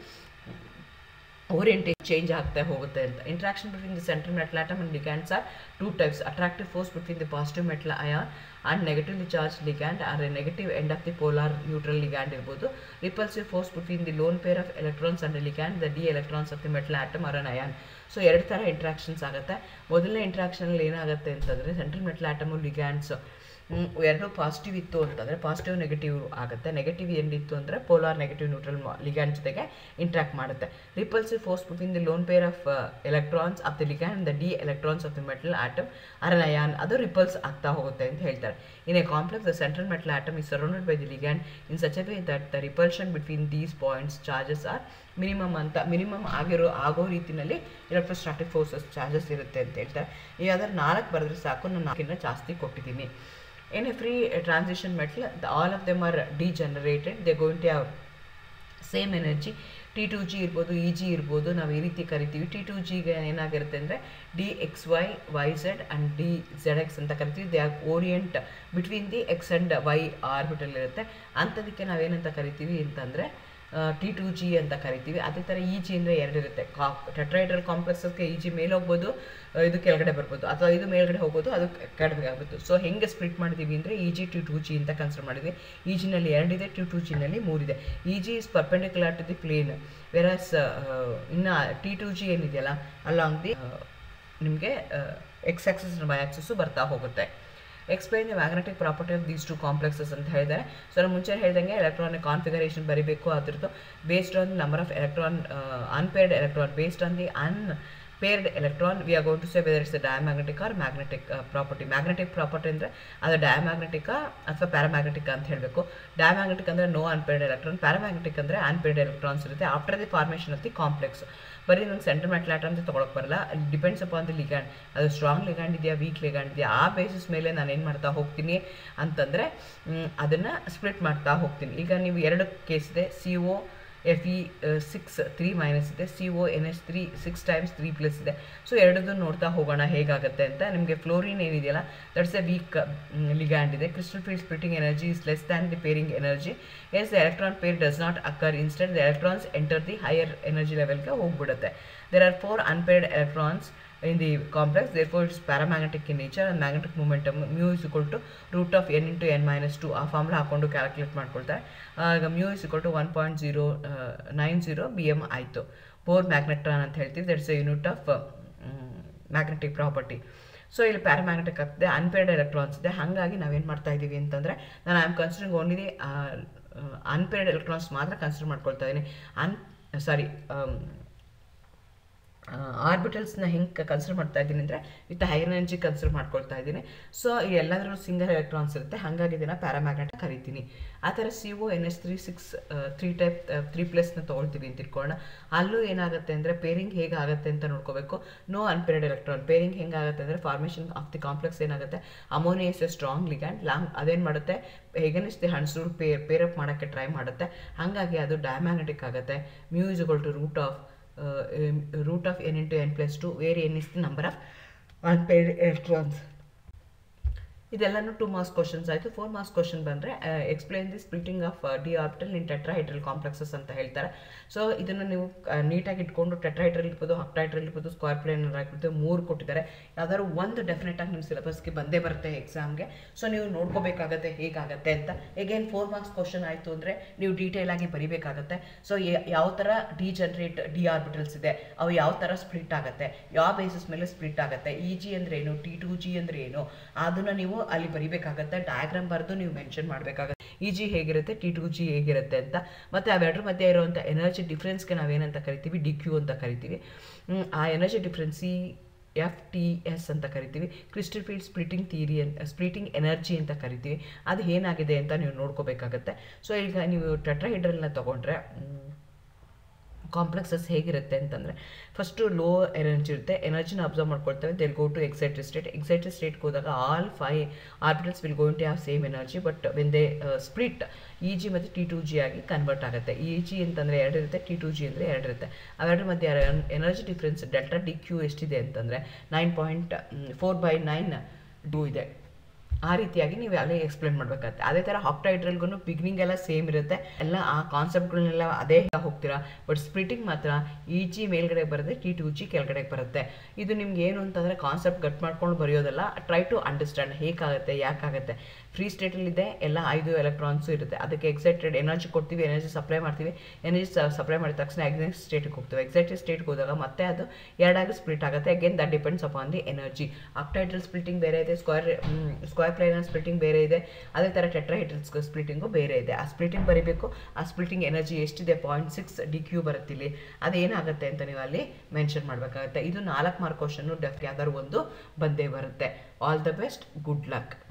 orientation change ಆಗ್ತಾ ಹೋಗುತ್ತೆ ಅಂತ interaction between the central metal atom and ligands are two types attractive force between the positive metal ion and negatively charge ligand are negative end of the polar neutral ligand ಇರ್ಬೋದು repulsive force between the lone pair of electrons and ligand the d electrons of the metal atom or an ion so ಎರಡು ಥರ interactions ಆಗುತ್ತೆ ಮೊದಲನೇ ಇಂಟ್ರಾಕ್ಷನಲ್ಲಿ ಏನಾಗುತ್ತೆ ಅಂತಂದರೆ central metal atom ligands ಎರಡು positive ಇತ್ತು ಅಂತಂದರೆ ಪಾಸಿಟಿವ್ ನೆಗೆಟಿವ್ ಆಗುತ್ತೆ ನೆಗೆಟಿವ್ ಏನಿತ್ತು ಅಂದರೆ ಪೋಲಾರ್ ನೆಗೆಟಿವ್ ನ್ಯೂಟ್ರಲ್ ಲಿಗ್ಯಾಂಡ್ ಜೊತೆಗೆ ಇಂಟ್ರಾಕ್ಟ್ ಮಾಡುತ್ತೆ repulsive force between the lone pair of electrons of the ligand the d electrons of the metal atom or an ion ಅದು repulse ಆಗ್ತಾ ಹೋಗುತ್ತೆ ಅಂತ ಹೇಳ್ತಾರೆ in a complex the central metal atom is surrounded by the ligand in such a way that the repulsion between these point charges are minimum ಅಂತ minimum ಆಗಿರೋ ಆಗೋ ರೀತಿಯಲ್ಲಿ electrostatic forces charges ಇರುತ್ತೆ ಅಂತ ಹೇಳ್ತಾರೆ ಯಾವ್ದಾದ್ರು ನಾಲ್ಕು ಬರೆದ್ರೆ ಸಾಕು ನಾನು ನಾಲ್ಕಿಂತ ಜಾಸ್ತಿ ಕೊಟ್ಟಿದ್ದೀನಿ in a free uh, transition metal the, all of them are degenerated they're going to have same energy t two g ಇರ್ಬೋದು ಇ ಜಿ ಇರ್ಬೋದು ನಾವು ಈ ರೀತಿ ಕರಿತೀವಿ ಟಿ ಟು ಜಿಗೆ ಏನಾಗಿರುತ್ತೆ ಅಂದರೆ d x y y z and d z x ಅಂತ ಕರಿತೀವಿ they are orient between the x and y orbital ಇರುತ್ತೆ ಅಂಥದಕ್ಕೆ ನಾವೇನಂತ ಕರಿತೀವಿ ಅಂತಂದರೆ ಟಿ ಟು ಜಿ ಅಂತ ಕರಿತೀವಿ ಅದೇ ಥರ ಇ ಜಿ ಅಂದರೆ ಎರಡಿರುತ್ತೆ ಕಾ ಟೆಟ್ರೈಡ್ರಲ್ ಕಾಂಪ್ಲೆಕ್ಸಸ್ಗೆ ಇ ಜಿ ಮೇಲೆ ಹೋಗ್ಬೋದು ಇದು ಕೆಳಗಡೆ ಬರ್ಬೋದು ಅಥವಾ ಇದು ಮೇಲ್ಗಡೆ ಹೋಗ್ಬೋದು ಅದು ಕಡಿಮೆ ಆಗ್ಬೋದು ಸೊ ಹೆಂಗೆ ಸ್ಪ್ಲಿಟ್ ಮಾಡಿದ್ದೀವಿ ಅಂದರೆ e g t two g ಅಂತ ಕನ್ಸಿಡರ್ ಮಾಡಿದ್ವಿ ಇ ಜಿನಲ್ಲಿ ಎರಡಿದೆ ಟಿ ಟು ಜಿನಲ್ಲಿ ಮೂರಿದೆ e g is perpendicular to the plane versus ಇನ್ನು ಟಿ ಟು ಜಿ ಏನಿದೆಯಲ್ಲ ಅಲಾಂಗ್ ದಿ ನಿಮಗೆ ಎಕ್ಸ್ ಆಕ್ಸಸ್ ವೈ ಆಕ್ಸಸ್ಸು ಬರ್ತಾ ಹೋಗುತ್ತೆ explain the magnetic property of these two complexes ಅಂತ ಹೇಳಿದ್ದಾರೆ ಸೊ ನಾನು ಮುಂಚೆ ಹೇಳ್ದಂಗೆ ಎಲೆಕ್ಟ್ರಾನಿಕ್ ಕಾನ್ಫಿಗರೇಷನ್ ಬರೀಬೇಕು ಅದ್ರದ್ದು based on number of electron unpaired electron based on the unpaired electron we are going to say whether it's diamagnetic or magnetic property magnetic property ಅಂದರೆ ಅದು ಡಯಾಮ್ಯಾಗ್ನೆಟಿಕಾ ಅಥವಾ ಪ್ಯಾರಾಮ್ಯಾಗ್ನೆಟಿಕ್ ಅಂತ ಹೇಳಬೇಕು ಡಯಾಮ್ಯಾಗ್ನೆಟಿಕ್ ಅಂದರೆ ನೋ ಅನ್ಪೇರ್ಡ್ ಎಲೆಕ್ಟ್ರಾನ್ ಪ್ಯಾರಾಮ್ಯಾಗ್ನೆಟಿಕ್ ಅಂದರೆ unpaired electrons ಇರುತ್ತೆ after the formation of the complex ಬರೀ ನಂಗೆ ಸೆಂಟರ್ ಮೆಟಲ್ ಆಟಮ್ ಅಂತ ತೊಗೊಳಕ್ಕೆ ಬರಲ್ಲ ಡಿಪೆಂಡ್ಸ್ ಅಪಾನ್ ದಿ ಲಿಗ್ಯಾಂಡ್ ಅದು ಸ್ಟ್ರಾಂಗ್ ಲಿಗ್ಯಾಂಡ್ ಇದೆಯಾ ವೀಕ್ ಲಿಗ್ಯಾಂಡ್ ಇದೆಯಾ ಆ ಬೇಸಿಸ್ ಮೇಲೆ ನಾನು ಏನು ಮಾಡ್ತಾ ಹೋಗ್ತೀನಿ ಅಂತಂದರೆ ಅದನ್ನು ಸ್ಪ್ಲಿಟ್ ಮಾಡ್ತಾ ಹೋಗ್ತೀನಿ ಈಗ ನೀವು ಎರಡು ಕೇಸ್ ಇದೆ C O F E six three minus ಇದೆ C O N S three six times three plus ಇದೆ ಸೊ ಎರಡದ್ದು ನೋಡ್ತಾ ಹೋಗೋಣ ಹೇಗಾಗುತ್ತೆ ಅಂತ ನಿಮಗೆ ಫ್ಲೋರಿನ್ ಏನಿದೆಯಲ್ಲ ದಟ್ಸ್ ಎ ವೀಕ್ ಲಿಗ್ಯಾಂಡ್ ಇದೆ crystal field splitting energy is less than the pairing energy as the electron pair does not occur instead the electrons enter the higher energy ಲೆವೆಲ್ಗೆ ಹೋಗ್ಬಿಡುತ್ತೆ there are four unpaired electrons in the complex therefore it's paramagnetic in nature and magnetic momentum mu is equal to root of n into n minus 2 ಆ formula ಹಾಕೊಂಡು calculate ಮಾಡ್ಕೊಳ್ತಾರೆ ಆಗ mu is equal to one point zero nine zero B M ಆಯಿತು Bohr magnetron ಅಂತ ಹೇಳ್ತೀವಿ that's a unit of magnetic property so ಇಲ್ಲಿ paramagnetic ಆಗ್ತದೆ unpaired electrons ಇದೆ ಹಾಗಾಗಿ ನಾವೇನು ಮಾಡ್ತಾ ಇದ್ದೀವಿ ಅಂತಂದರೆ ನಾನು I am considering only unpaired electrons ಮಾತ್ರ ಕನ್ಸಿಡರ್ ಮಾಡ್ಕೊಳ್ತಾ ಇದ್ದೀನಿ ಅನ್ ಸಾರಿ ಆರ್ಬಿಟಲ್ಸ್ನ ಹೆಂಗೆ ಕನ್ಸಿಡರ್ ಮಾಡ್ತಾ ಇದ್ದೀನಿ ಅಂದರೆ ವಿತ್ ಹೈರ್ ಎನರ್ಜಿ ಕನ್ಸಿಡರ್ ಮಾಡ್ಕೊಳ್ತಾ ಇದ್ದೀನಿ ಸೊ ಈ ಎಲ್ಲಾದ್ರೂ ಸಿಂಗಲ್ ಎಲೆಕ್ಟ್ರಾನ್ಸ್ ಇರುತ್ತೆ ಹಾಗಾಗಿ ಇದನ್ನು ಪ್ಯಾರಾಮ್ಯಾಗ್ನೆಟ್ ಕರಿತೀನಿ ಆ ಥರ C O N S three six three type three ಪ್ಲಸ್ನ ತೊಗೊಳ್ತೀವಿ ಅಂತ ತಿಳ್ಕೊಳ್ಳೋಣ ಅಲ್ಲೂ ಏನಾಗುತ್ತೆ ಅಂದರೆ ಪೇರಿಂಗ್ ಹೇಗಾಗುತ್ತೆ ಅಂತ ನೋಡ್ಕೋಬೇಕು ನೋ ಅನ್ಪೇರ್ಡ್ ಎಲೆಕ್ಟ್ರಾನ್ ಪೇರಿಂಗ್ ಹೆಂಗಾಗುತ್ತೆ ಅಂದರೆ ಫಾರ್ಮೇಷನ್ ಆಫ್ ದಿ ಕಾಂಪ್ಲೆಕ್ಸ್ ಏನಾಗುತ್ತೆ ammonia is a strong ligand ಲಾಂಗ್ ಅದೇನು ಮಾಡುತ್ತೆ ಹೇಗನಿಸ್ ದಿ ಹಣ್ಸೂರು ಪೇ ಪೇರಪ್ ಮಾಡೋಕ್ಕೆ ಟ್ರೈ ಮಾಡುತ್ತೆ ಹಾಗಾಗಿ ಅದು ಡಯಾಮ್ಯಾಗ್ನೆಟಿಕ್ ಆಗುತ್ತೆ mu is equal to root of uh, root of n into n plus 2 where n is the number of unpaired electrons ಇದೆಲ್ಲನೂ ಟು ಮಾರ್ಕ್ಸ್ ಕ್ವಶನ್ಸ್ ಆಯಿತು ಫೋರ್ ಮಾರ್ಕ್ಸ್ ಕ್ವಶನ್ ಬಂದರೆ explain the splitting of d orbital in tetrahedral complexes ಅಂತ ಹೇಳ್ತಾರೆ so ಇದನ್ನು ನೀವು ನೀಟಾಗಿ ಇಟ್ಕೊಂಡು tetrahedral ಇರ್ಬೋದು ಹಪ್ಟೈಡ್ರಲ್ ಇರ್ಬೋದು ಸ್ಕ್ವೇರ್ ಪ್ಲೇನ್ ಆಗಿರ್ಬೋದು ಮೂರು ಕೊಟ್ಟಿದ್ದಾರೆ ಯಾವ್ದಾದ್ರು ಒಂದು ಡೆಫಿನೆಟ್ ಆಗಿ ನಿಮ್ಮ ಸಿಲೆಬಸ್ಗೆ ಬಂದೇ ಬರುತ್ತೆ ಎಕ್ಸಾಮ್ಗೆ ಸೊ ನೀವು ನೋಡ್ಕೋಬೇಕಾಗತ್ತೆ ಹೇಗಾಗತ್ತೆ ಅಂತ ಎಗೇನ್ ಫೋರ್ ಮಾರ್ಕ್ಸ್ ಕ್ವಶನ್ ಆಯಿತು ಅಂದರೆ ನೀವು ಡೀಟೇಲ್ ಆಗಿ ಬರಿಬೇಕಾಗತ್ತೆ ಸೊ ಯಾವ ಥರ ಡಿ ಜನರೇಟ್ ಡಿ ಆರ್ಬಿಟಲ್ಸ್ ಇದೆ ಅವು ಯಾವ ಥರ ಸ್ಪ್ಲಿಟ್ ಆಗುತ್ತೆ ಯಾವ ಬೇಸಿಸ್ ಮೇಲೆ ಸ್ಪ್ಲಿಟ್ ಆಗುತ್ತೆ ಇ ಜಿ ಅಂದರೆ ಏನು ಟಿ ಟು ಜಿ ಅಂದರೆ ಏನು ಅದನ್ನು ನೀವು ಅಲ್ಲಿ ಬರಿಬೇಕಾಗತ್ತೆ ಡಯಾಗ್ರಾಮ್ ಬರೆದು ನೀವು ಮೆನ್ಷನ್ ಮಾಡಬೇಕಾಗತ್ತೆ ಇ ಜಿ ಹೇಗಿರುತ್ತೆ ಟಿ ಟು ಜಿ ಹೇಗಿರುತ್ತೆ ಅಂತ ಮತ್ತು ಅವೆರಡರ ಮಧ್ಯೆ ಇರುವಂಥ ಎನರ್ಜಿ ಡಿಫ್ರೆನ್ಸ್ಗೆ ನಾವೇನಂತ ಕರಿತೀವಿ ಡಿ ಕ್ಯೂ ಅಂತ ಕರಿತೀವಿ ಆ energy difference f t s ಅಂತ ಕರಿತೀವಿ ಕ್ರಿಸ್ಟಲ್ ಫೀಲ್ಡ್ ಸ್ಪ್ಲಿಟಿಂಗ್ ಥಿಯರಿ ಅಂತ ಸ್ಪ್ಲಿಟಿಂಗ್ ಎನರ್ಜಿ ಅಂತ ಕರಿತೀವಿ ಅದು ಏನಾಗಿದೆ ಅಂತ ನೀವು ನೋಡ್ಕೋಬೇಕಾಗತ್ತೆ ಸೊ ಈಗ ನೀವು ಟೆಟ್ರಾಹೈಡ್ರಲ್ನ ತೊಗೊಂಡ್ರೆ ಕಾಂಪ್ಲೆಕ್ಸಸ್ ಹೇಗಿರುತ್ತೆ ಅಂತಂದರೆ ಫಸ್ಟು ಲೋ ಎನರ್ಜಿ ಇರುತ್ತೆ ಎನರ್ಜಿನ ಅಬ್ಸರ್ವ್ ಮಾಡ್ಕೊಳ್ತೇವೆ they'll go to excited state excited ಸ್ಟೇಟ್ಗೆ ಹೋದಾಗ all five orbitals will going to have same energy but when they split e g ಮತ್ತು ಟಿ ಟು ಜಿ ಆಗಿ ಕನ್ವರ್ಟ್ ಆಗುತ್ತೆ ಇ ಜಿ ಅಂತಂದರೆ ಎರಡು ಇರುತ್ತೆ ಟಿ ಟು ಜಿ ಅಂದರೆ ಎರಡು ಇರುತ್ತೆ ಅವೆರಡರ ಮಧ್ಯೆ energy difference delta d q ಎಷ್ಟಿದೆ ಅಂತಂದರೆ nine point four by nine do ಇದೆ ಆ ರೀತಿಯಾಗಿ ನೀವು ಅಲ್ಲಿ ಎಕ್ಸ್ಪ್ಲೇನ್ ಮಾಡಬೇಕಾಗುತ್ತೆ ಅದೇ ಥರ ಆಕ್ಟೈಡ್ರಲ್ಗೂ ಬಿಗಿನಿಂಗ್ ಎಲ್ಲ ಸೇಮ್ ಇರುತ್ತೆ ಎಲ್ಲ ಆ ಕಾನ್ಸೆಪ್ಟ್ಗಳನ್ನೆಲ್ಲ ಅದೇ ಹೋಗ್ತೀರಾ ಬಟ್ ಸ್ಪ್ಲಿಟಿಂಗ್ ಮಾತ್ರ ಇ ಜಿ ಮೇಲ್ಗಡೆ ಬರುತ್ತೆ ಟಿ ಟು ಜಿ ಕೆಳಗಡೆ ಬರುತ್ತೆ ಇದು ನಿಮ್ಗೆ ಏನು ಅಂತಂದರೆ ಕಾನ್ಸೆಪ್ಟ್ ಗಟ್ ಮಾಡ್ಕೊಂಡು ಬರೆಯೋದಲ್ಲ ಟ್ರೈ ಟು ಅಂಡರ್ಸ್ಟ್ಯಾಂಡ್ ಹೇಗಾಗುತ್ತೆ ಯಾಕಾಗುತ್ತೆ ಫ್ರೀ ಸ್ಟೇಟಲ್ಲಿದೆ ಎಲ್ಲ ಐದು ಎಲೆಕ್ಟ್ರಾನ್ಸು ಇರುತ್ತೆ ಅದಕ್ಕೆ ಎಕ್ಸೈಟೆಡ್ ಎನರ್ಜಿ ಕೊಡ್ತೀವಿ ಎನರ್ಜಿ ಸಪ್ಲೈ ಮಾಡ್ತೀವಿ ಎನರ್ಜಿ ಸಪ್ಲೈ ಮಾಡಿದ ತಕ್ಷಣ ಎಕ್ಸೈಟ್ ಸ್ಟೇಟ್ಗೆ ಹೋಗ್ತೀವಿ ಎಕ್ಸೈಟೆಡ್ ಸ್ಟೇಟ್ಗೆ ಹೋದಾಗ ಮತ್ತೆ ಅದು ಎರಡಾಗಿ ಸ್ಪ್ಲಿಟ್ ಆಗುತ್ತೆ again that depends upon the energy octahedral splitting ಬೇರೆ ಇದೆ ಸ್ಕ್ವೇರ್ ಸ್ಕ್ವೇರ್ ಪ್ಲೇನರ್ ಸ್ಪ್ಲಿಟಿಂಗ್ ಬೇರೆ ಇದೆ ಅದೇ ಥರ ಟೆಟ್ರಾಹೈಡ್ರಲ್ಸ್ ಸ್ಪ್ಲಿಟಿಂಗು ಬೇರೆ ಇದೆ ಆ ಸ್ಪ್ಲಿಟಿಂಗ್ ಬರೀಬೇಕು ಆ ಸ್ಪ್ಲಿಟಿಂಗ್ ಎನರ್ಜಿ ಎಷ್ಟಿದೆ ಪಾಯಿಂಟ್ ಸಿಕ್ಸ್ ಡಿ ಕ್ಯೂ ಬರುತ್ತೆ ಇಲ್ಲಿ ಅದೇನಾಗುತ್ತೆ ಅಂತ ನೀವು ಅಲ್ಲಿ ಮೆನ್ಷನ್ ಮಾಡಬೇಕಾಗುತ್ತೆ ಇದು ನಾಲ್ಕು ಮಾರ್ಕ್ ಕ್ವಶನ್ನು ಡೆಫ್ ಯಾವ್ದಾದ್ರು ಒಂದು ಬಂದೇ ಬರುತ್ತೆ all the best good luck